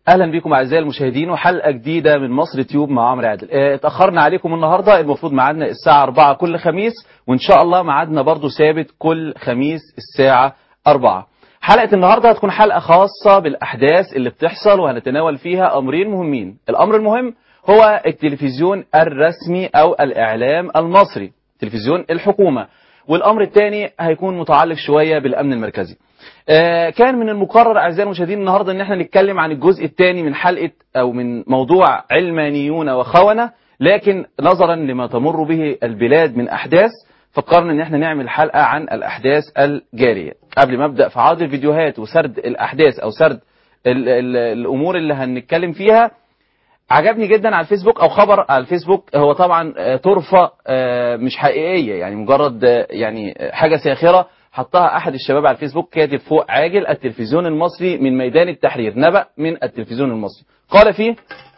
اهلا بكم اعزائي المشاهدين وحلقه جديده من مصر تيوب مع عمرو عادل اه، اتاخرنا عليكم النهارده المفروض ميعادنا الساعه 4 كل خميس وان شاء الله ميعادنا برضو ثابت كل خميس الساعه 4 حلقه النهارده هتكون حلقه خاصه بالاحداث اللي بتحصل وهنتناول فيها امرين مهمين الامر المهم هو التلفزيون الرسمي او الاعلام المصري تلفزيون الحكومه والامر الثاني هيكون متعلق شويه بالامن المركزي آه، كان من المقرر اعزائي المشاهدين النهارده ان احنا نتكلم عن الجزء الثاني من حلقه او من موضوع علمانيون وخونه لكن نظرا لما تمر به البلاد من احداث فكرنا ان احنا نعمل حلقه عن الاحداث الجاريه قبل ما ابدا في عرض الفيديوهات وسرد الاحداث او سرد ال ال الامور اللي هنتكلم فيها عجبني جدا على الفيسبوك او خبر على الفيسبوك هو طبعا آه، طرفه آه، مش حقيقيه يعني مجرد آه، يعني آه، حاجه ساخره حطها احد الشباب على الفيسبوك كاتب فوق عاجل التلفزيون المصري من ميدان التحرير نبأ من التلفزيون المصري قال فيه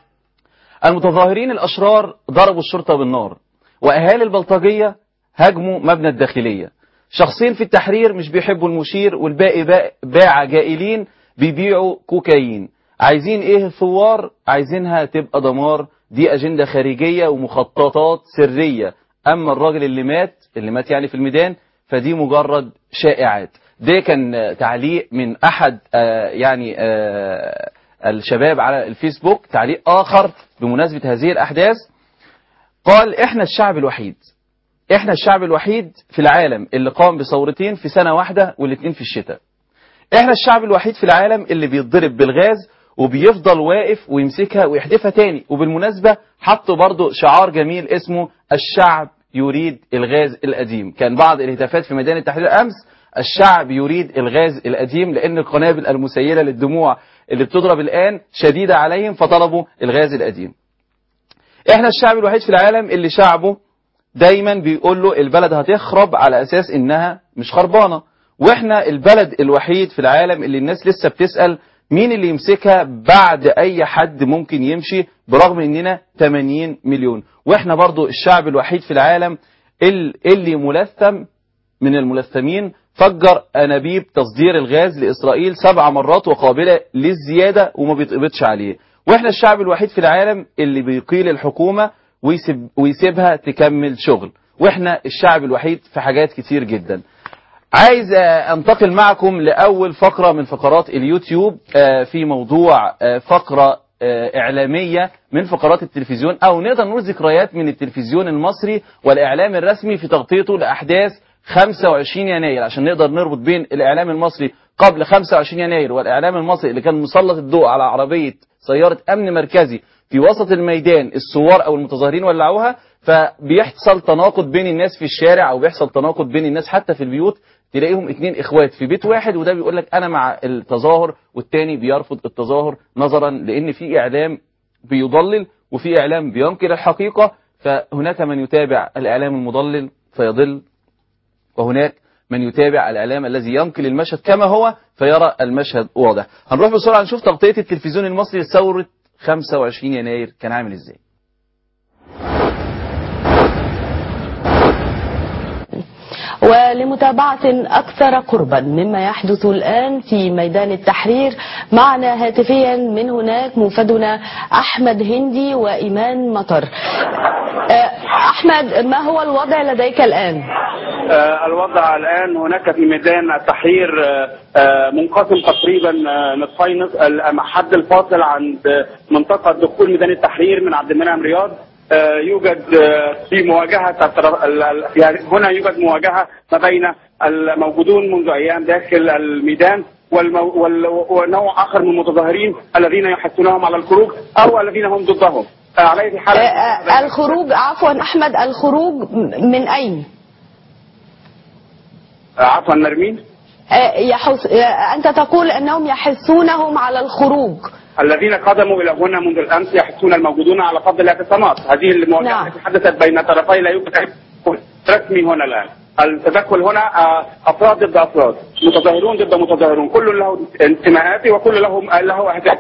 المتظاهرين الاشرار ضربوا الشرطه بالنار واهالي البلطجيه هاجموا مبنى الداخليه شخصين في التحرير مش بيحبوا المشير والباقي با- باع جائلين بيبيعوا كوكايين عايزين ايه الثوار عايزينها تبقى دمار دي اجنده خارجيه ومخططات سريه اما الراجل اللي مات اللي مات يعني في الميدان فدي مجرد شائعات ده كان آه، تعليق من احد آه، يعني آه، الشباب على الفيسبوك تعليق اخر بمناسبه هذه الاحداث قال احنا الشعب الوحيد احنا الشعب الوحيد في العالم اللي قام بثورتين في سنه واحده والاثنين في الشتاء احنا الشعب الوحيد في العالم اللي بيتضرب بالغاز وبيفضل واقف ويمسكها ويحدفها تاني وبالمناسبة حطوا برضو شعار جميل اسمه الشعب يريد الغاز القديم كان بعض الهتافات في ميدان التحرير أمس الشعب يريد الغاز القديم لأن القنابل المسيلة للدموع اللي بتضرب الآن شديدة عليهم فطلبوا الغاز القديم احنا الشعب الوحيد في العالم اللي شعبه دايما بيقول له البلد هتخرب على اساس انها مش خربانه واحنا البلد الوحيد في العالم اللي الناس لسه بتسال مين اللي يمسكها بعد اي حد ممكن يمشي برغم اننا 80 مليون واحنا برضو الشعب الوحيد في العالم ال- اللي ملثم من الملثمين فجر انابيب تصدير الغاز لاسرائيل سبع مرات وقابله للزياده وما بيتقبضش عليه واحنا الشعب الوحيد في العالم اللي بيقيل الحكومه ويسيب ويسيبها تكمل شغل واحنا الشعب الوحيد في حاجات كتير جدا عايز آه، انتقل معكم لاول فقره من فقرات اليوتيوب آه، في موضوع آه، فقره آه، اعلاميه من فقرات التلفزيون او نقدر نقول ذكريات من التلفزيون المصري والاعلام الرسمي في تغطيته لاحداث 25 يناير عشان نقدر نربط بين الاعلام المصري قبل 25 يناير والاعلام المصري اللي كان مسلط الضوء على عربيه سياره امن مركزي في وسط الميدان الثوار او المتظاهرين ولعوها فبيحصل تناقض بين الناس في الشارع او بيحصل تناقض بين الناس حتى في البيوت تلاقيهم اتنين اخوات في بيت واحد وده بيقول لك انا مع التظاهر والتاني بيرفض التظاهر نظرا لان في اعلام بيضلل وفي اعلام بينكر الحقيقه فهناك من يتابع الاعلام المضلل فيضل وهناك من يتابع الاعلام الذي ينقل المشهد كما هو فيرى المشهد واضح هنروح بسرعه نشوف تغطيه التلفزيون المصري لثوره 25 يناير كان عامل ازاي ولمتابعة أكثر قربا مما يحدث الآن في ميدان التحرير معنا هاتفيا من هناك موفدنا أحمد هندي وإيمان مطر آه، أحمد ما هو الوضع لديك الآن؟ آه، الوضع الآن هناك في ميدان التحرير آه، آه، منقسم تقريبا آه، نصفين نصف ال- حد الفاصل عند آه، منطقة دخول ميدان التحرير من عبد المنعم رياض آه، يوجد آه، في مواجهة الطرف- ال- ال- يعني هنا يوجد مواجهة ما بين الموجودون منذ أيام داخل الميدان والمو... وال... ونوع آخر من المتظاهرين الذين يحثونهم على الخروج أو الذين هم ضدهم آه، على أي حال آه، آه، الخروج عفوا أحمد الخروج من أين؟ آه، عفوا نرمين آه، يحس... آه، أنت تقول أنهم يحثونهم على الخروج الذين قدموا الى هنا منذ الامس يحثون الموجودون على فض الاعتصامات، هذه المواجهه نعم. التي حدثت بين طرفي لا يوجد أي تدخل رسمي هنا الان. التدخل هنا آه، افراد ضد افراد، متظاهرون ضد متظاهرون، كل له انتماءاته وكل له له اهدافه.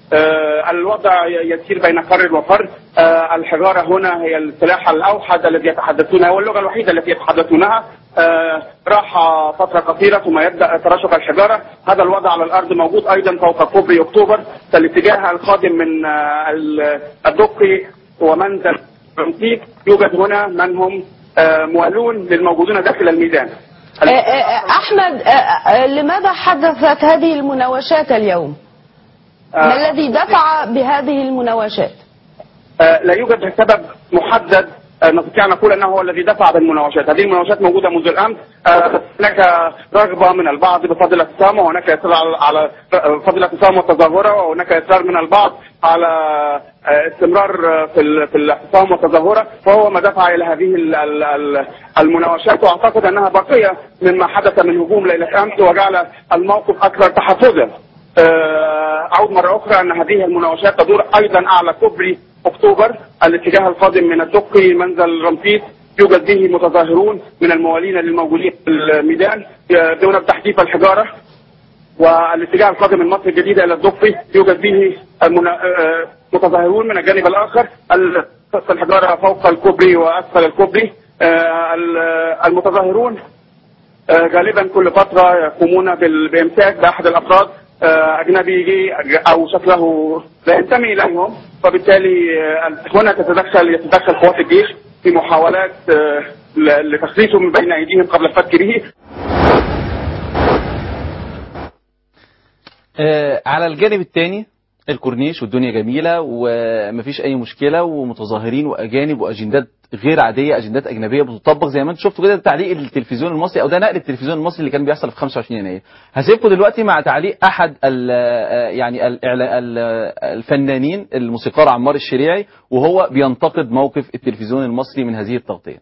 آه، الوضع يسير بين فر وفر آه، الحجارة هنا هي السلاح الأوحد الذي يتحدثونها واللغة الوحيدة التي يتحدثونها آه، راح فترة قصيرة ثم يبدأ ترشق الحجارة هذا الوضع على الأرض موجود أيضا فوق كوبري أكتوبر الاتجاه القادم من آه، ال- الدقي ومنزل رمسيس يوجد هنا من هم آه، موالون للموجودون داخل الميدان آه، آه، أحمد آه، آه، لماذا حدثت هذه المناوشات اليوم؟ ما آه، الذي دفع بهذه المناوشات؟ آه، لا يوجد سبب محدد آه، نستطيع أن نقول انه هو الذي دفع بالمناوشات، هذه المناوشات موجوده منذ الامس، آه، هناك رغبه من البعض بفضل الاعتصام وهناك اصرار على على فضل الاعتصام والتظاهره وهناك اصرار من البعض على آه، استمرار آه، في ال- في الاعتصام والتظاهره وهو ما دفع الى هذه ال- ال- ال- المناوشات واعتقد انها بقيه مما حدث من هجوم ليله امس وجعل الموقف اكثر تحفظا. آه، أعود مرة أخرى أن هذه المناوشات تدور أيضا أعلى كوبري أكتوبر الاتجاه القادم من الدقي منزل رمسيس يوجد به متظاهرون من الموالين للموجودين في الميدان يبدون بتحديث الحجارة والاتجاه القادم من مصر الجديدة إلى الدقي يوجد به المنا- آه، متظاهرون من الجانب الآخر ال- الحجارة فوق الكوبري وأسفل الكوبري آه، ال- المتظاهرون آه، غالبا كل فترة يقومون بال- بإمساك بأحد الأفراد آه، أجنبي يجي أو شكله لا ينتمي إليهم فبالتالي آه، هنا تتدخل يتدخل قوات الجيش في محاولات آه، ل- لتخليصه من بين أيديهم قبل الفتك به آه، على الجانب الثاني الكورنيش والدنيا جميلة ومفيش أي مشكلة ومتظاهرين وأجانب وأجندات غير عادية أجندات أجنبية بتطبق زي ما أنتم شفتوا كده ده تعليق التلفزيون المصري أو ده نقل التلفزيون المصري اللي كان بيحصل في 25 يناير هسيبكم دلوقتي مع تعليق أحد ال يعني ال ال الفنانين الموسيقار عمار الشريعي وهو بينتقد موقف التلفزيون المصري من هذه التغطية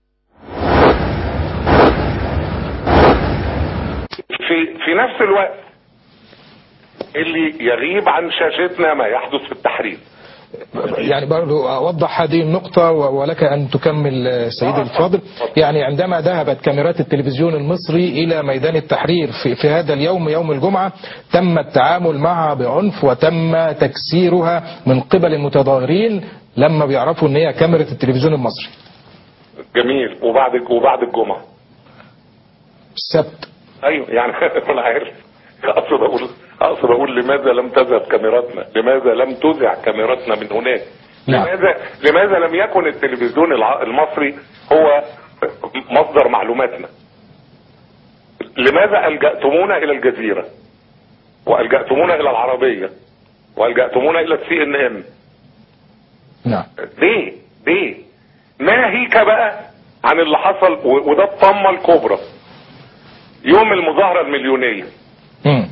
في في نفس الوقت اللي يغيب عن شاشتنا ما يحدث في التحرير يعني برضو أوضح هذه النقطة و- ولك أن تكمل آه، سيدي الفاضل يعني عندما ذهبت كاميرات التلفزيون المصري إلى ميدان التحرير في, في هذا اليوم يوم الجمعة تم التعامل معها بعنف وتم تكسيرها من قبل المتظاهرين لما بيعرفوا أن هي كاميرا التلفزيون المصري جميل وبعد وبعد الجمعه السبت ايوه يعني انا عارف اقصد اقول اقصد اقول لماذا لم تذهب كاميراتنا؟ لماذا لم تذع كاميراتنا من هناك؟ نعم. لماذا لماذا لم يكن التلفزيون الع- المصري هو مصدر معلوماتنا؟ لماذا الجاتمونا الى الجزيره؟ والجاتمونا الى العربيه؟ والجاتمونا الى السي ان ان؟ نعم ليه؟ ليه؟ ناهيك بقى عن اللي حصل و- وده الطمه الكبرى يوم المظاهره المليونيه مم.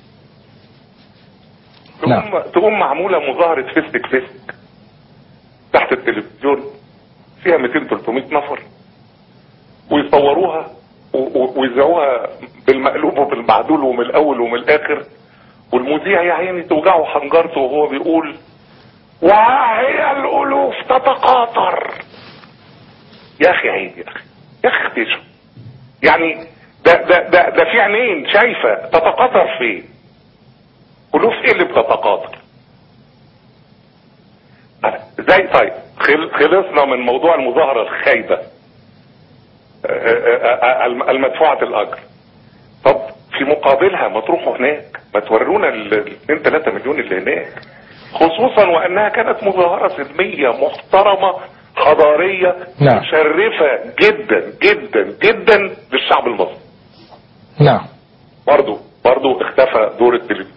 نعم. تقوم تقوم معموله مظاهره فيسك فيسك تحت التلفزيون فيها 200 300 نفر ويصوروها و- و- ويذيعوها بالمقلوب وبالمعدول ومن الاول ومن الاخر والمذيع يا عيني توجعه حنجرته وهو بيقول وهي الالوف تتقاطر يا اخي عيب يا اخي يا اخي اختشوا يعني ده ده ده ده في عينين شايفه تتقاطر فين الوف ايه اللي بتتقاطر زي طيب خل- خلصنا من موضوع المظاهره الخايبه آه، آه، آه، المدفوعه الاجر طب في مقابلها ما تروحوا هناك ما تورونا ال 2 3 مليون اللي هناك خصوصا وانها كانت مظاهره سلميه محترمه حضاريه نعم. مشرفه جدا جدا جدا للشعب المصري نعم برضو برضو اختفى دور التلفزيون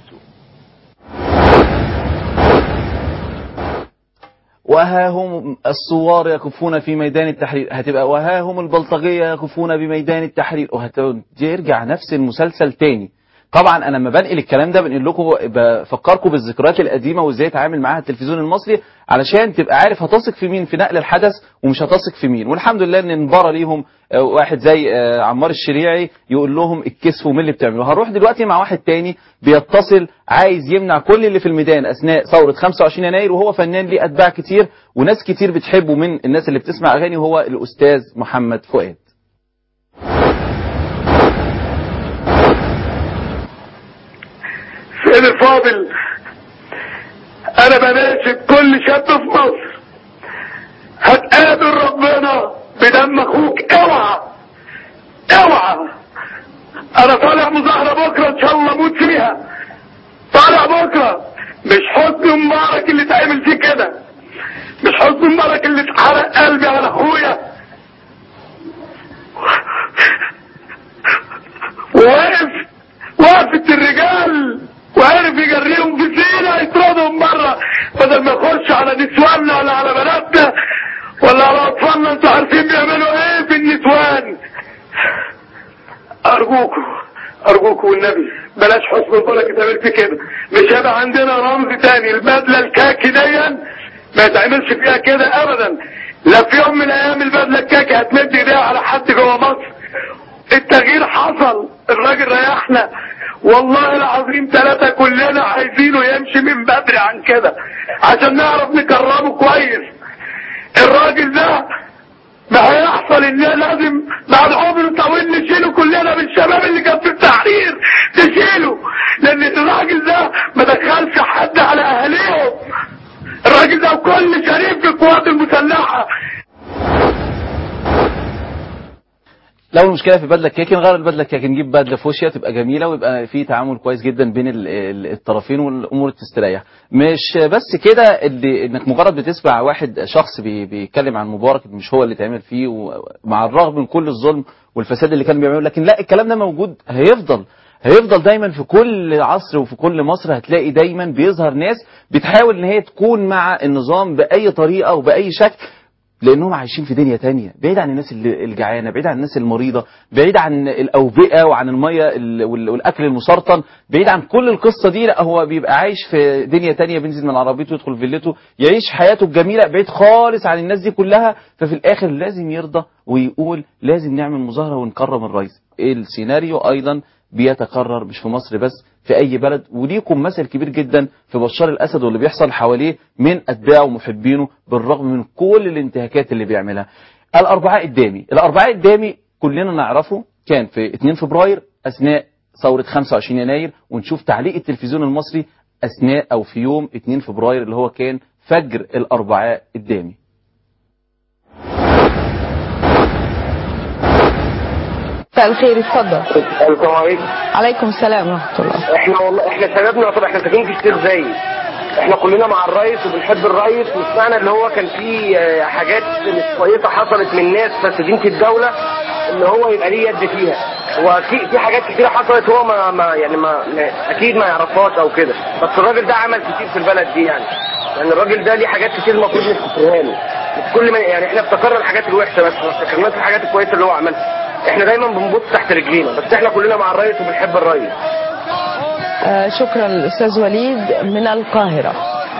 وها هم الثوار يقفون في ميدان التحرير هتبقى وها هم البلطجية يقفون بميدان التحرير وهترجع نفس المسلسل تاني طبعا انا لما بنقل الكلام ده بنقل لكم بفكركم بالذكريات القديمه وازاي يتعامل معاها التلفزيون المصري علشان تبقى عارف هتثق في مين في نقل الحدث ومش هتثق في مين والحمد لله ان انبرى ليهم آه، واحد زي آه، عمار الشريعي يقول لهم الكسف ومين اللي بتعمله هنروح دلوقتي مع واحد تاني بيتصل عايز يمنع كل اللي في الميدان اثناء ثوره 25 يناير وهو فنان ليه اتباع كتير وناس كتير بتحبه من الناس اللي بتسمع اغاني وهو الاستاذ محمد فؤاد سيد الفاضل انا بناشد كل شاب في مصر هتقابل ربنا بدم اخوك اوعى اوعى انا طالع مظاهرة بكرة ان شاء الله اموت فيها طالع بكرة مش حسن مبارك اللي تعمل فيه كده مش حسن مبارك اللي اتحرق قلبي على اخويا وواقف وقفت الرجال وعرف يجريهم في سينا يطردهم بره بدل ما يخش على نسواننا ولا على بناتنا ولا على اطفالنا انتوا عارفين بيعملوا ايه في النسوان ارجوكوا ارجوكوا والنبي بلاش حسن البركه تعمل في كده مش هيبقى عندنا رمز تاني البدله الكاكي ديا ما يتعملش فيها كده ابدا لا في يوم من الايام البدله الكاكي هتمد ايديها على حد جوه مصر التغيير حصل الراجل ريحنا والله العظيم ثلاثة كلنا عايزينه يمشي من بدري عن كده عشان نعرف نكرمه كويس الراجل ده ما هيحصل ان لازم بعد عمر طويل نشيله كلنا من الشباب اللي كان في التحرير نشيله لان الراجل ده ما دخلش حد على اهاليهم الراجل ده كل شريف في القوات المسلحه لو المشكله في بدله كيكي نغير البدله كيكي نجيب بدله فوشيا تبقى جميله ويبقى في تعامل كويس جدا بين ال- ال- الطرفين والامور تستريح مش بس كده اللي انك مجرد بتسمع واحد شخص بي بيتكلم عن مبارك مش هو اللي اتعمل فيه ومع الرغم من كل الظلم والفساد اللي كان بيعمله لكن لا الكلام ده موجود هيفضل هيفضل دايما في كل عصر وفي كل مصر هتلاقي دايما بيظهر ناس بتحاول ان هي تكون مع النظام باي طريقه وباي شكل لانهم عايشين في دنيا تانية بعيد عن الناس اللي- الجعانه بعيد عن الناس المريضه بعيد عن الاوبئه وعن الميه ال- وال- والاكل المسرطن بعيد عن كل القصه دي لا هو بيبقى عايش في دنيا تانية بينزل من عربيته يدخل فيلته يعيش حياته الجميله بعيد خالص عن الناس دي كلها ففي الاخر لازم يرضى ويقول لازم نعمل مظاهره ونكرم الرئيس السيناريو ايضا بيتكرر مش في مصر بس في اي بلد وليكم مثل كبير جدا في بشار الاسد واللي بيحصل حواليه من اتباعه ومحبينه بالرغم من كل الانتهاكات اللي بيعملها الاربعاء الدامي الاربعاء الدامي كلنا نعرفه كان في 2 فبراير اثناء ثوره 25 يناير ونشوف تعليق التلفزيون المصري اثناء او في يوم 2 فبراير اللي هو كان فجر الاربعاء الدامي مساء الخير اتفضل السلام عليكم عليكم السلام ورحمه الله احنا والله احنا شبابنا طب احنا ساكنين في الشيخ زايد احنا كلنا مع الرئيس وبنحب الرئيس وسمعنا اللي هو كان في آه، حاجات مش كويسه حصلت من ناس فاسدين في الدوله ان هو يبقى ليه يد فيها هو في في حاجات كتيره حصلت هو ما, ما يعني ما, ما اكيد ما يعرفهاش او كده بس الراجل ده عمل كتير في البلد دي يعني يعني الراجل ده ليه حاجات كتير المفروض نفتكرها له مش كل ما يعني احنا افتكرنا الحاجات الوحشه بس ما افتكرناش الحاجات الكويسه اللي هو عملها احنا دايما بنبص تحت رجلينا بس احنا كلنا مع الرئيس وبنحب الرئيس آه شكرا الاستاذ وليد من القاهره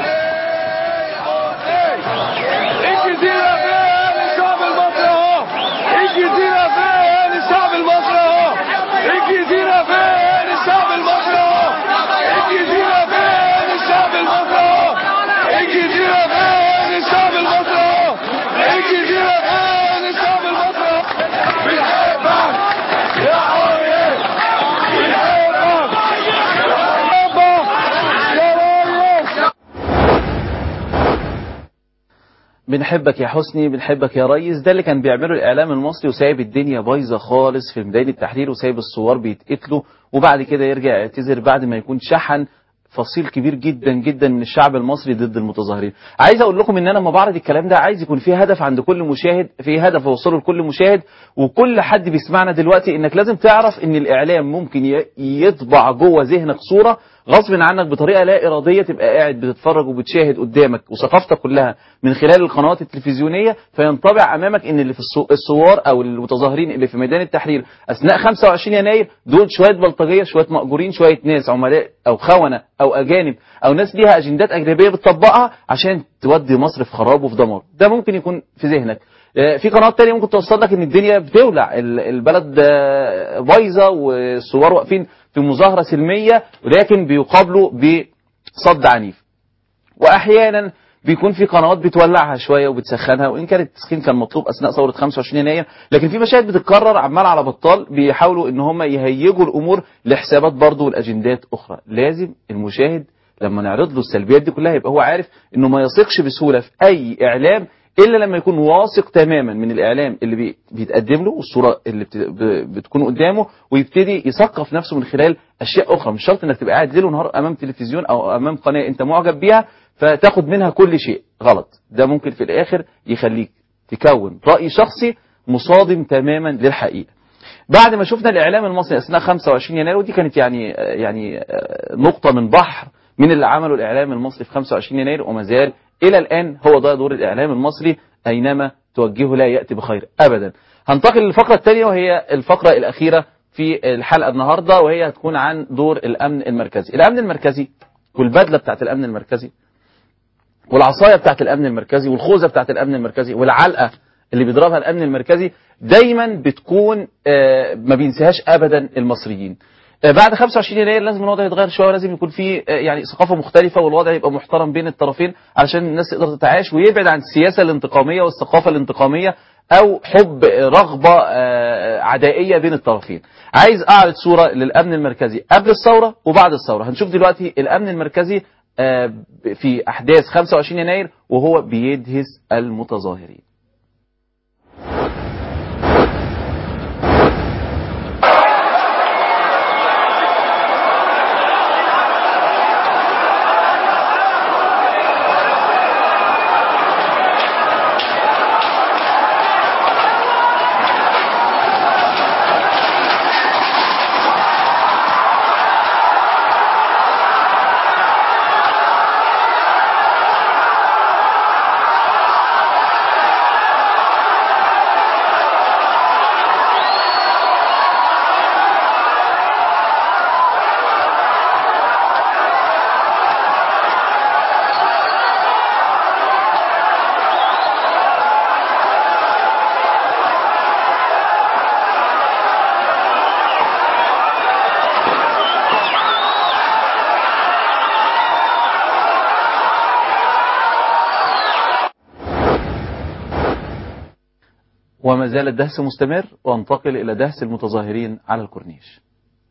الجزيرة فين الشعب المصري اهو الجزيرة فين الشعب المصري اهو الجزيرة فين الشعب المصري اهو الجزيرة فين الشعب المصري اهو الجزيرة فين الشعب المصري اهو الجزيرة فين الشعب المصري اهو بنحبك يا حوري بنحبك بنحبك يا ريس بنحبك يا حسني بنحبك يا ريس ده اللي كان بيعمله الاعلام المصري وسايب الدنيا بايظه خالص في ميدان التحرير وسايب الثوار بيتقتلوا وبعد كده يرجع يعتذر بعد ما يكون شحن فصيل كبير جدا جدا من الشعب المصري ضد المتظاهرين عايز اقول لكم ان انا لما بعرض الكلام ده عايز يكون في هدف عند كل مشاهد في هدف اوصله لكل مشاهد وكل حد بيسمعنا دلوقتي انك لازم تعرف ان الاعلام ممكن ي- يطبع جوه ذهنك صوره غصب عنك بطريقه لا اراديه تبقى قاعد بتتفرج وبتشاهد قدامك وثقافتك كلها من خلال القنوات التلفزيونيه فينطبع امامك ان اللي في الصو- الثوار او المتظاهرين اللي في ميدان التحرير اثناء 25 يناير دول شويه بلطجيه شويه مأجورين شويه ناس عملاء او خونه او اجانب او ناس ليها اجندات اجنبيه بتطبقها عشان تودي مصر في خراب وفي دمار ده ممكن يكون في ذهنك آه، في قنوات تانية ممكن توصل لك ان الدنيا بتولع ال- البلد آه، بايظه والثوار واقفين في مظاهره سلميه ولكن بيقابلوا بصد عنيف واحيانا بيكون في قنوات بتولعها شويه وبتسخنها وان كان التسخين كان مطلوب اثناء ثوره 25 يناير لكن في مشاهد بتتكرر عمال على بطال بيحاولوا ان هم يهيجوا الامور لحسابات برضه والاجندات اخرى لازم المشاهد لما نعرض له السلبيات دي كلها يبقى هو عارف انه ما يثقش بسهوله في اي اعلام الا لما يكون واثق تماما من الاعلام اللي بي- بيتقدم له والصوره اللي بت- ب- بتكون قدامه ويبتدي يثقف نفسه من خلال اشياء اخرى مش شرط انك تبقى قاعد ليل ونهار امام تلفزيون او امام قناه انت معجب بيها فتاخد منها كل شيء غلط ده ممكن في الاخر يخليك تكون راي شخصي مصادم تماما للحقيقه بعد ما شفنا الاعلام المصري اثناء 25 يناير ودي كانت يعني يعني نقطه من بحر من اللي عمله الاعلام المصري في 25 يناير وما زال الى الان هو ده دور الاعلام المصري اينما توجهه لا ياتي بخير ابدا هنتقل للفقره الثانيه وهي الفقره الاخيره في الحلقه النهارده وهي هتكون عن دور الامن المركزي الامن المركزي والبدله بتاعت الامن المركزي والعصايه بتاعت الامن المركزي والخوذه بتاعت الامن المركزي والعلقه اللي بيضربها الامن المركزي دايما بتكون آه، ما بينساهاش ابدا المصريين آه، بعد 25 يناير لازم الوضع يتغير شويه ولازم يكون في آه، يعني ثقافه مختلفه والوضع يبقى محترم بين الطرفين علشان الناس تقدر تتعايش ويبعد عن السياسه الانتقاميه والثقافه الانتقاميه او حب آه، رغبه آه، عدائيه بين الطرفين عايز اعرض صوره للامن المركزي قبل الثوره وبعد الثوره هنشوف دلوقتي الامن المركزي آه، في احداث 25 يناير وهو بيدهس المتظاهرين وما زال الدهس مستمر وانتقل إلى دهس المتظاهرين على الكورنيش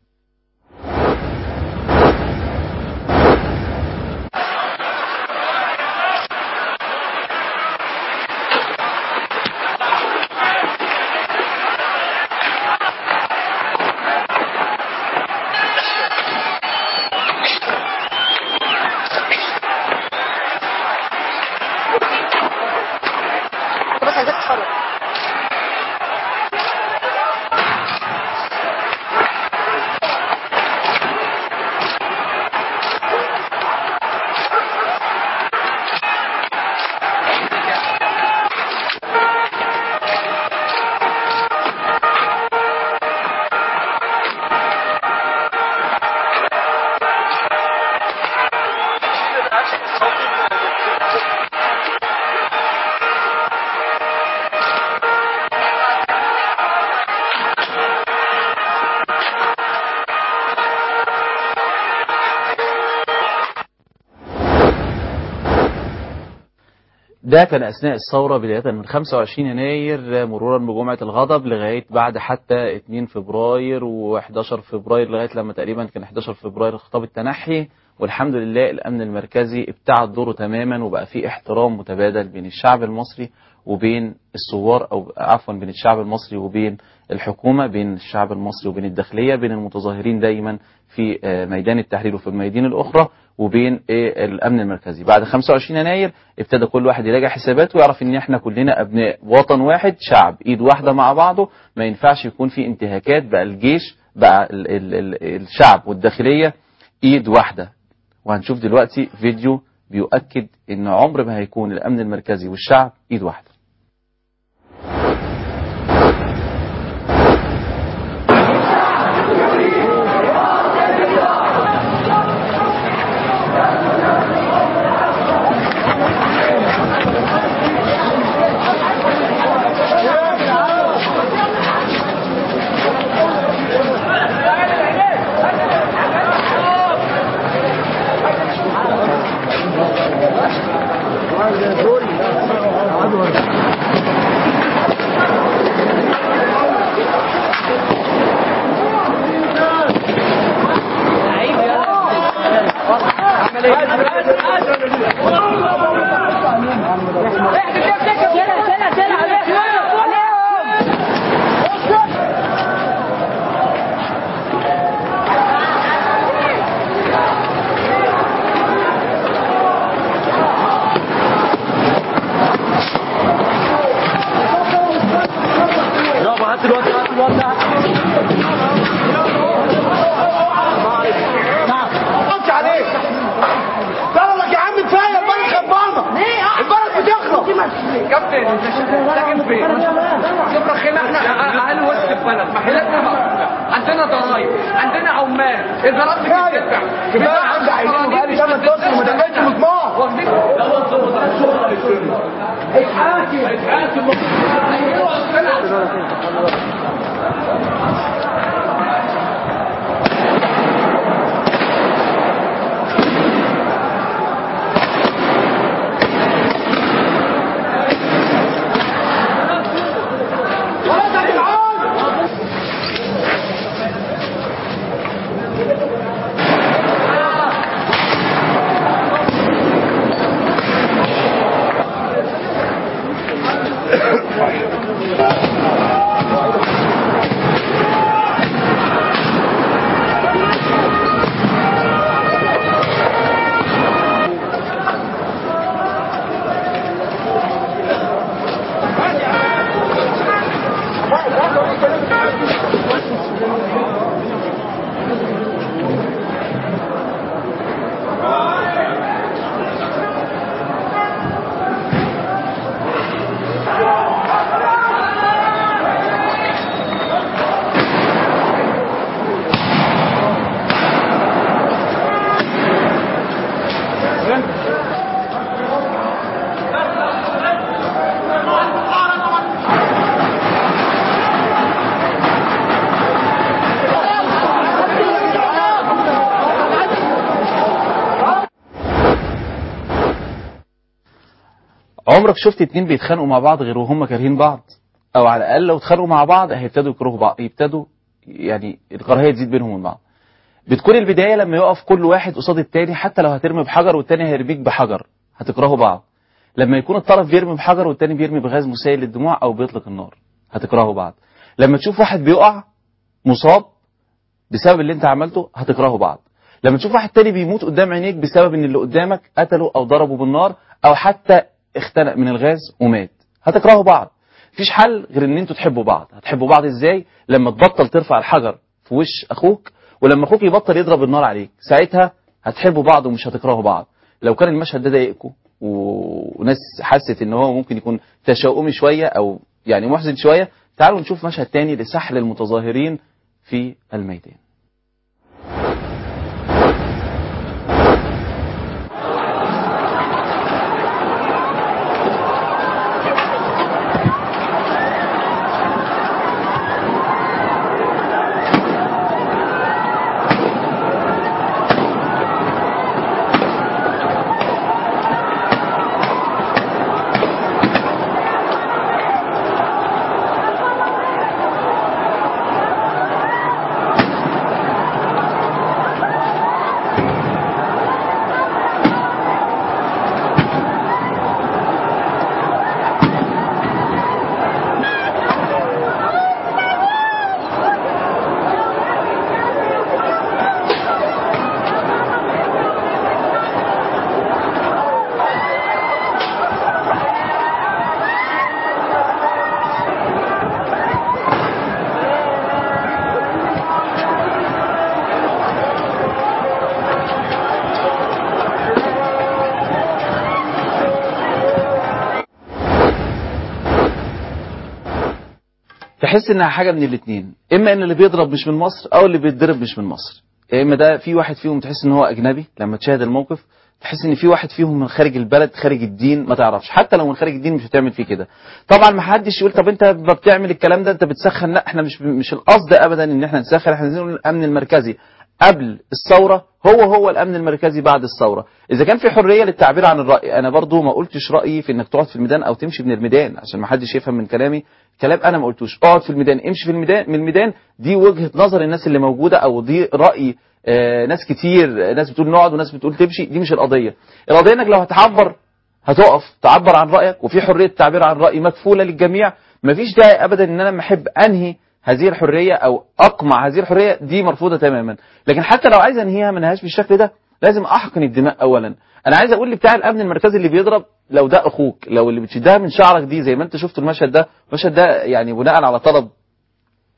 بس عايزاك تتفرج ده كان أثناء الثورة بداية من 25 يناير مرورا بجمعة الغضب لغاية بعد حتى 2 فبراير و11 فبراير لغاية لما تقريبا كان 11 فبراير خطاب التنحي والحمد لله الأمن المركزي ابتعد دوره تماما وبقى في احترام متبادل بين الشعب المصري وبين الثوار أو عفوا بين الشعب المصري وبين الحكومة بين الشعب المصري وبين الداخلية بين المتظاهرين دايما في آه، ميدان التحرير وفي الميادين الأخرى وبين آه، الأمن المركزي بعد 25 يناير ابتدى كل واحد يراجع حساباته ويعرف ان احنا كلنا ابناء وطن واحد شعب ايد واحده مع بعضه ما ينفعش يكون في انتهاكات بقى الجيش بقى ال ال ال الشعب والداخليه ايد واحده وهنشوف دلوقتي فيديو بيؤكد ان عمر ما هيكون الامن المركزي والشعب ايد واحده دول خش عليك بلدك يا عم كفايه البلد خربانه ليه البلد بتخرب كابتن انت ساكن فين؟ شوف رخينا احنا اهل وسط البلد محلاتنا مقفوله عندنا ضرايب عندنا عمال الضرايب بتدفع كفايه عندي عايزين بقالي 8 اشهر ما دفعتش مسمار واخدين اتحاكم اتحاكم عمرك شفت اتنين بيتخانقوا مع بعض غير وهم كارهين بعض او على الاقل لو اتخانقوا مع بعض هيبتدوا يكرهوا بعض يبتدوا يعني الكراهيه تزيد بينهم وبين بعض بتكون البدايه لما يقف كل واحد قصاد التاني حتى لو هترمي بحجر والتاني هيرميك بحجر هتكرهوا بعض لما يكون الطرف بيرمي بحجر والتاني بيرمي بغاز مسيل للدموع او بيطلق النار هتكرهوا بعض لما تشوف واحد بيقع مصاب بسبب اللي انت عملته هتكرهوا بعض لما تشوف واحد تاني بيموت قدام عينيك بسبب ان اللي قدامك قتله او ضربه بالنار او حتى اختنق من الغاز ومات هتكرهوا بعض مفيش حل غير ان انتوا تحبوا بعض هتحبوا بعض ازاي لما تبطل ترفع الحجر في وش اخوك ولما اخوك يبطل يضرب النار عليك ساعتها هتحبوا بعض ومش هتكرهوا بعض لو كان المشهد ده ضايقكم و- وناس حست ان هو ممكن يكون تشاؤمي شويه او يعني محزن شويه تعالوا نشوف مشهد تاني لسحل المتظاهرين في الميدان تحس انها حاجه من الاثنين اما ان اللي بيضرب مش من مصر او اللي بيتضرب مش من مصر يا اما ده في واحد فيهم تحس ان هو اجنبي لما تشاهد الموقف تحس ان في واحد فيهم من خارج البلد خارج الدين ما تعرفش حتى لو من خارج الدين مش هتعمل فيه كده طبعا ما حدش يقول طب انت ما بتعمل الكلام ده انت بتسخن لا احنا مش مش القصد ابدا ان احنا نسخن احنا عايزين نقول الامن المركزي قبل الثوره هو هو الامن المركزي بعد الثوره اذا كان في حريه للتعبير عن الراي انا برضو ما قلتش رايي في انك تقعد في الميدان او تمشي من الميدان عشان ما حدش يفهم من كلامي كلام انا ما قلتوش اقعد في الميدان امشي في الميدان من الميدان دي وجهه نظر الناس اللي موجوده او دي راي آه، ناس كتير آه، ناس بتقول نقعد وناس بتقول تمشي دي مش القضيه القضيه انك لو هتعبر هتقف تعبر عن رايك وفي حريه التعبير عن راي مكفوله للجميع مفيش داعي ابدا ان انا لما احب انهي هذه الحريه او اقمع هذه الحريه دي مرفوضه تماما لكن حتى لو عايز انهيها ما انهاش بالشكل ده لازم احقن الدماء اولا انا عايز اقول بتاع الامن المركزي اللي بيضرب لو ده اخوك لو اللي بتشدها من شعرك دي زي ما انت شفت المشهد ده المشهد ده يعني بناء على طلب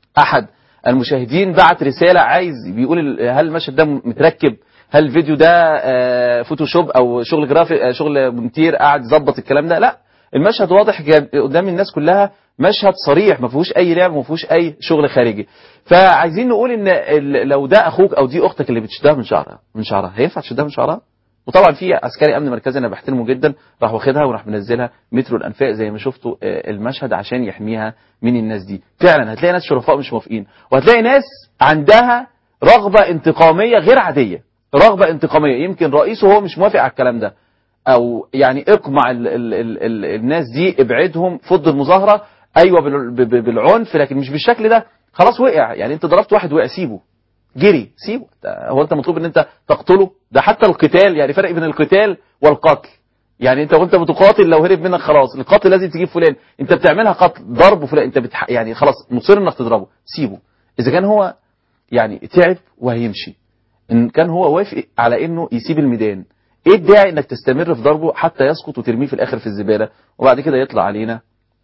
احد المشاهدين بعت رساله عايز بيقول ال- هل المشهد ده متركب هل الفيديو ده آه، فوتوشوب او شغل جرافيك آه، شغل مونتير قاعد يظبط الكلام ده لا المشهد واضح جد- قدام الناس كلها مشهد صريح ما فيهوش اي لعب ما فيهوش اي شغل خارجي فعايزين نقول ان ال- لو ده اخوك او دي اختك اللي بتشدها من شعرها من شعرها هينفع تشدها من شعرها وطبعا في عسكري امن مركزي انا بحترمه جدا راح واخدها وراح منزلها مترو الانفاق زي ما شفتوا آه، المشهد عشان يحميها من الناس دي فعلا هتلاقي ناس شرفاء مش موافقين وهتلاقي ناس عندها رغبه انتقاميه غير عاديه رغبه انتقاميه يمكن رئيسه هو مش موافق على الكلام ده او يعني اقمع ال ال ال ال الناس دي ابعدهم فض المظاهره ايوه بال- ب- ب- بالعنف لكن مش بالشكل ده خلاص وقع يعني انت ضربت واحد وقع سيبه جري سيبه ده- هو انت مطلوب ان انت تقتله ده حتى القتال يعني فرق بين القتال والقتل يعني انت وانت بتقاتل لو هرب منك خلاص القتل لازم تجيب فلان انت بتعملها قتل ضرب فلان انت بتح... يعني خلاص مصر انك تضربه سيبه اذا كان هو يعني تعب وهيمشي ان كان هو وافق على انه يسيب الميدان ايه الداعي انك تستمر في ضربه حتى يسقط وترميه في الاخر في الزباله وبعد كده يطلع علينا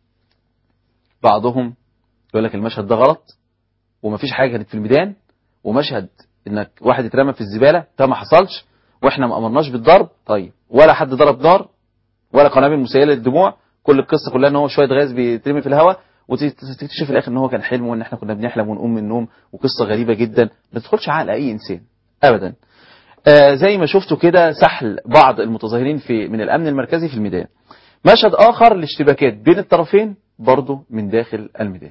بعضهم يقول لك المشهد ده غلط ومفيش حاجه كانت في الميدان ومشهد انك واحد اترمى في الزباله ده ما حصلش واحنا ما امرناش بالضرب طيب ولا حد ضرب نار ولا قنابل مسيله للدموع كل القصه كلها ان هو شويه غاز بيترمي في الهواء وتكتشف في الاخر ان هو كان حلم وان احنا كنا بنحلم ونقوم من النوم وقصه غريبه جدا ما تدخلش عقل اي انسان ابدا آه زي ما شفتوا كده سحل بعض المتظاهرين في من الامن المركزي في الميدان مشهد اخر لاشتباكات بين الطرفين برضه من داخل الميدان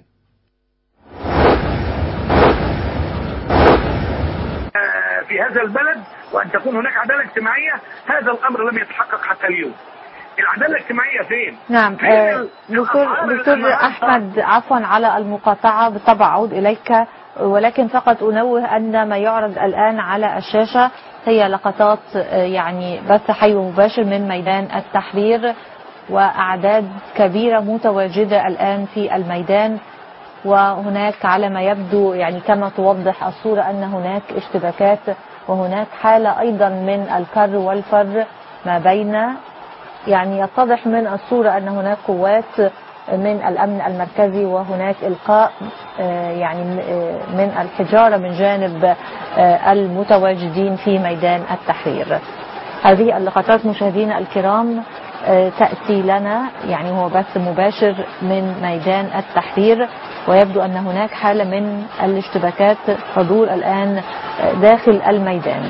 في هذا البلد وان تكون هناك عداله اجتماعيه هذا الامر لم يتحقق حتى اليوم العداله الاجتماعيه فين؟ نعم فين آه، ال- دكتور الأسعار دكتور النهاردة؟ احمد عفوا على المقاطعه بالطبع اعود اليك ولكن فقط انوه ان ما يعرض الان على الشاشه هي لقطات آه، يعني بث حي ومباشر من ميدان التحرير واعداد كبيره متواجده الان في الميدان وهناك على ما يبدو يعني كما توضح الصورة أن هناك اشتباكات وهناك حالة أيضا من الكر والفر ما بين يعني يتضح من الصورة أن هناك قوات من الأمن المركزي وهناك إلقاء آه، يعني آه، من الحجارة من جانب آه، المتواجدين في ميدان التحرير هذه اللقطات مشاهدينا الكرام آه، تأتي لنا يعني هو بث مباشر من ميدان التحرير ويبدو أن هناك حالة من الاشتباكات تدور الآن آه، داخل الميدان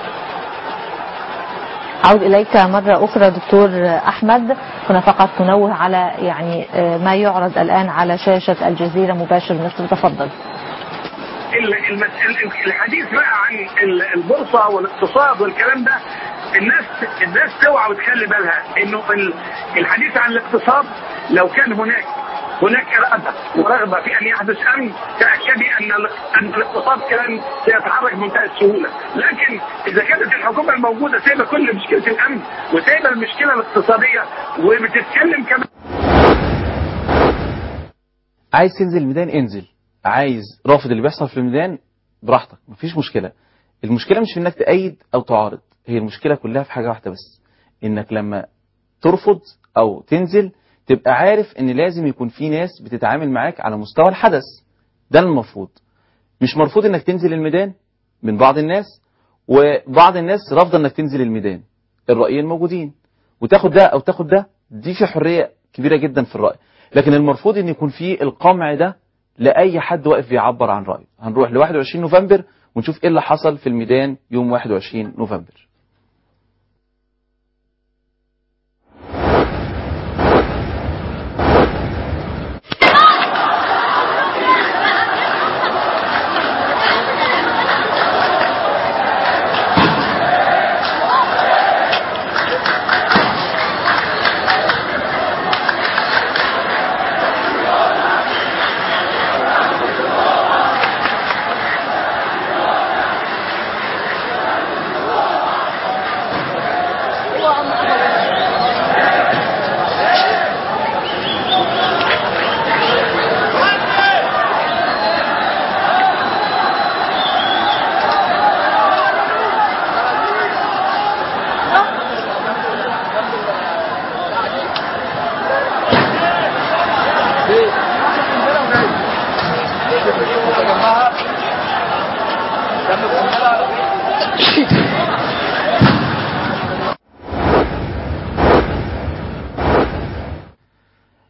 أعود إليك مرة أخرى دكتور أحمد هنا فقط ننوه على يعني آه، ما يعرض الآن على شاشة الجزيرة مباشر مصر تفضل ال- المس- ال- الحديث بقى عن ال- البورصه والاقتصاد والكلام ده الناس الناس توعى وتخلي بالها انه ال- الحديث عن الاقتصاد لو كان هناك هناك اراده ورغبه في ان يحدث امن تاكدي ان ال- ان الاقتصاد كان سيتحرك بمنتهى السهوله، لكن اذا كانت الحكومه الموجوده سايبه كل مشكله الامن وسايبه المشكله الاقتصاديه وبتتكلم كمان عايز تنزل الميدان انزل عايز رافض اللي بيحصل في الميدان براحتك مفيش مشكلة المشكلة مش في انك تأيد او تعارض هي المشكلة كلها في حاجة واحدة بس انك لما ترفض او تنزل تبقى عارف ان لازم يكون في ناس بتتعامل معاك على مستوى الحدث ده المفروض مش مرفوض انك تنزل الميدان من بعض الناس وبعض الناس رافضه انك تنزل الميدان الرأيين موجودين وتاخد ده او تاخد ده دي في حرية كبيرة جدا في الرأي لكن المرفوض ان يكون في القمع ده لأي حد واقف بيعبر عن رأيه هنروح ل 21 نوفمبر ونشوف ايه اللي حصل في الميدان يوم 21 نوفمبر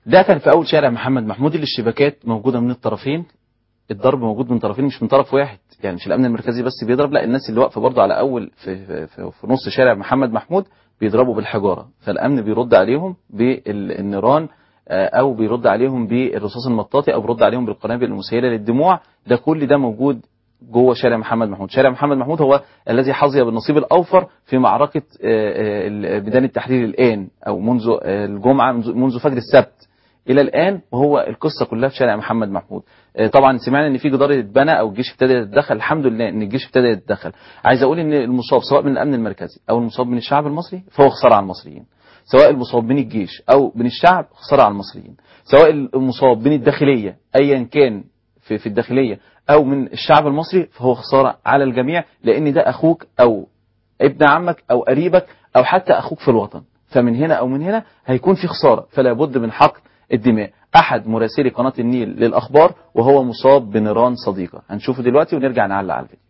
ده كان في اول شارع محمد محمود اللي الشبكات موجوده من الطرفين الضرب موجود من طرفين مش من طرف واحد يعني مش الامن المركزي بس بيضرب لا الناس اللي واقفه برضه على اول في, في, في, في نص شارع محمد محمود بيضربوا بالحجاره فالامن بيرد عليهم بالنيران آه، او بيرد عليهم بالرصاص المطاطي او بيرد عليهم بالقنابل المسيله للدموع ده كل ده موجود جوه شارع محمد محمود شارع محمد محمود هو الذي حظي بالنصيب الاوفر في معركه آه، آه، ميدان التحرير الان او منذ آه، الجمعه منذ منذ فجر السبت الى الان وهو القصه كلها في شارع محمد محمود آه، طبعا سمعنا ان في جدار اتبنى او الجيش ابتدى يتدخل الحمد لله ان الجيش ابتدى يتدخل عايز اقول ان المصاب سواء من الامن المركزي او المصاب من الشعب المصري فهو خساره على المصريين سواء المصاب من الجيش او من الشعب خساره على المصريين سواء المصاب من الداخليه ايا كان في في الداخليه او من الشعب المصري فهو خساره على الجميع لان ده اخوك او ابن عمك او قريبك او حتى اخوك في الوطن فمن هنا او من هنا هيكون في خساره فلا بد من حقن الدماء احد مراسلي قناه النيل للاخبار وهو مصاب بنيران صديقه هنشوفه دلوقتي ونرجع نعلق على الفيديو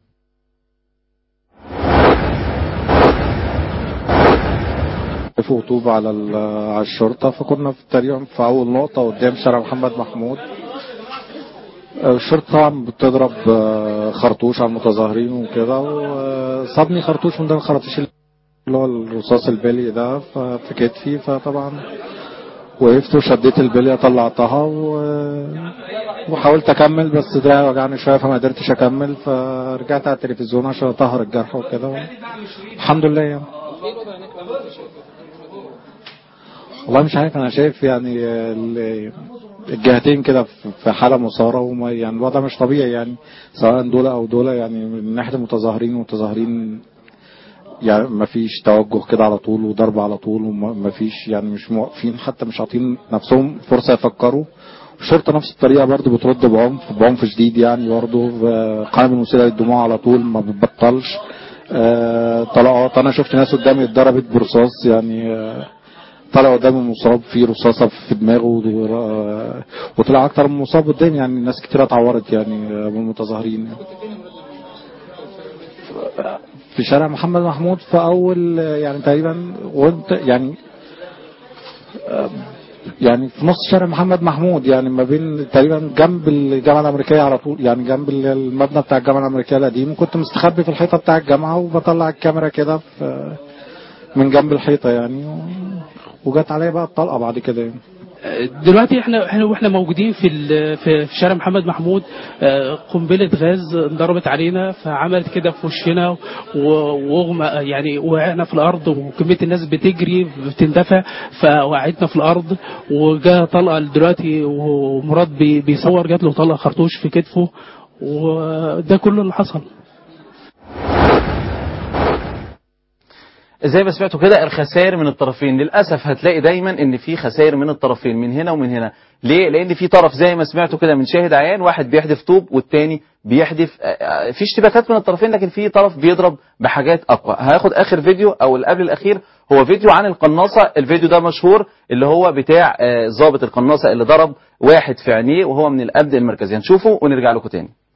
في طوب على ال- على الشرطة فكنا في تقريبا في أول نقطة قدام شارع محمد محمود آه، الشرطة طبعا بتضرب آه، خرطوش على المتظاهرين وكده وصابني خرطوش من ضمن الخراطيش اللي هو الرصاص البلي ده ف- في كتفي فطبعا وقفت وشديت البلية طلعتها و... وحاولت اكمل بس دراعي وجعني شويه فما قدرتش اكمل فرجعت على التلفزيون عشان اطهر الجرح وكده الحمد لله يعني والله مش عارف انا شايف يعني ال- الجهتين كده في- في حاله مثاره وما يعني الوضع مش طبيعي يعني سواء دول او دول يعني من ناحيه المتظاهرين والمتظاهرين يعني ما فيش توجه كده على طول وضرب على طول وما فيش يعني مش موقفين حتى مش عاطين نفسهم فرصه يفكروا الشرطه نفس الطريقه برضو بترد بعنف بعنف شديد يعني برضو قائم المسيله للدموع على طول ما بتبطلش آه، طلقات انا شفت ناس قدامي اتضربت برصاص يعني آه، طلع قدامي مصاب في رصاصه في دماغه و- وطلع اكتر من مصاب قدامي يعني ناس كتير اتعورت يعني آه، من المتظاهرين في شارع محمد محمود في اول آه، يعني تقريبا وانت يعني آه، يعني في نص شارع محمد محمود يعني ما بين تقريبا جنب الجامعه الامريكيه على طول يعني جنب المبنى بتاع الجامعه الامريكيه القديم وكنت مستخبي في الحيطه بتاع الجامعه وبطلع الكاميرا كده في من جنب الحيطه يعني و- وجت عليا بقى الطلقه بعد كده يعني. دلوقتي احنا احنا واحنا موجودين في ال- في في شارع محمد محمود آه، قنبله غاز انضربت علينا فعملت كده في وشنا و- واغمى يعني وقعنا في الارض وكميه الناس بتجري بتندفع فوقعتنا في الارض وجا طلقه دلوقتي ومراد بي- بيصور جات له طلقه خرطوش في كتفه وده كله اللي حصل زي ما سمعتوا كده الخسائر من الطرفين للاسف هتلاقي دايما ان في خسائر من الطرفين من هنا ومن هنا ليه لان في طرف زي ما سمعتوا كده من شاهد عيان واحد بيحدف طوب والتاني بيحدف آه، آه، في اشتباكات من الطرفين لكن في طرف بيضرب بحاجات اقوى هاخد اخر فيديو او اللي قبل الاخير هو فيديو عن القناصه الفيديو ده مشهور اللي هو بتاع آه، ضابط القناصه اللي ضرب واحد في عينيه وهو من الامن المركزي هنشوفه ونرجع لكم تاني